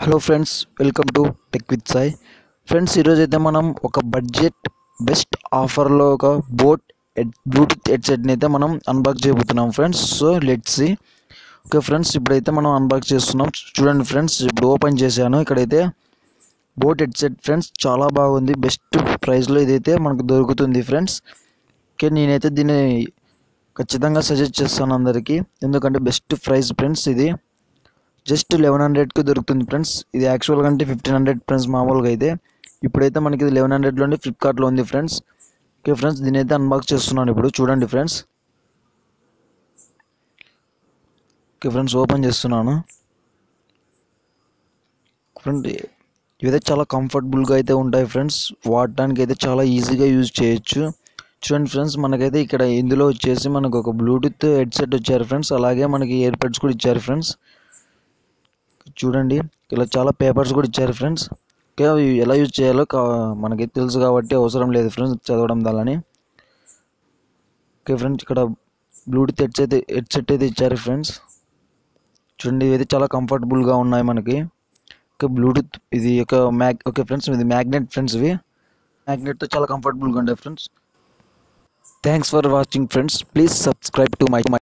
hello friends welcome to tech with Sai friends ఈరోజు అయితే మనం ఒక బడ్జెట్ బెస్ట్ ఆఫర్లో ఒక బోట్ హెడ్ బ్లూటూత్ హెడ్సెట్ని అయితే మనం అన్బాక్స్ చేయబోతున్నాం friends so let's see okay friends ఇప్పుడైతే మనం అన్బాక్స్ చేస్తున్నాం చూడండి ఫ్రెండ్స్ ఇప్పుడు ఓపెన్ చేశాను ఇక్కడైతే బోట్ హెడ్సెట్ ఫ్రెండ్స్ చాలా బాగుంది బెస్ట్ ప్రైస్లో ఇదైతే మనకు దొరుకుతుంది ఫ్రెండ్స్ ఓకే నేనైతే దీన్ని ఖచ్చితంగా సజెస్ట్ చేస్తాను అందరికీ ఎందుకంటే బెస్ట్ ప్రైస్ ఫ్రెండ్స్ ఇది జస్ట్ లెవెన్ హండ్రెడ్కి దొరుకుతుంది ఫ్రెండ్స్ ఇది యాక్చువల్గా అంటే ఫిఫ్టీన్ హండ్రెడ్ ఫ్రెండ్స్ మామూలుగా అయితే ఇప్పుడైతే మనకి ఇది లెవెన్ హండ్రెడ్లోనే ఫ్లిప్కార్ట్లో ఉంది ఫ్రెండ్స్ ఓకే ఫ్రెండ్స్ దీని అయితే అన్బాక్స్ చేస్తున్నాను ఇప్పుడు చూడండి ఫ్రెండ్స్ ఓకే ఫ్రెండ్స్ ఓపెన్ చేస్తున్నాను ఫ్రెండ్ ఇవైతే చాలా కంఫర్టబుల్గా అయితే ఉంటాయి ఫ్రెండ్స్ వాడటానికి అయితే చాలా ఈజీగా యూజ్ చేయొచ్చు చూడండి ఫ్రెండ్స్ మనకైతే ఇక్కడ ఇందులో వచ్చేసి మనకు ఒక బ్లూటూత్ హెడ్సెట్ వచ్చారు ఫ్రెండ్స్ అలాగే మనకి ఇయర్ బడ్స్ కూడా ఇచ్చారు ఫ్రెండ్స్ చూడండి ఇలా చాలా పేపర్స్ కూడా ఇచ్చారు ఫ్రెండ్స్ ఓకే అవి ఎలా యూజ్ చేయాలో కా మనకి తెలుసు కాబట్టి అవసరం లేదు ఫ్రెండ్స్ చదవడం దాని ఓకే ఫ్రెండ్స్ ఇక్కడ బ్లూటూత్ హెడ్సెట్ హెడ్సెట్ అయితే ఇచ్చారు ఫ్రెండ్స్ చూడండి ఇవి అయితే చాలా కంఫర్టబుల్గా ఉన్నాయి మనకి ఓకే బ్లూటూత్ ఇది ఒక మ్యాగ్ ఓకే ఫ్రెండ్స్ ఇది మ్యాగ్నెట్ ఫ్రెండ్స్ ఇవి మ్యాగ్నెట్తో చాలా కంఫర్టబుల్గా ఉంటాయి friends thanks for watching friends please subscribe to my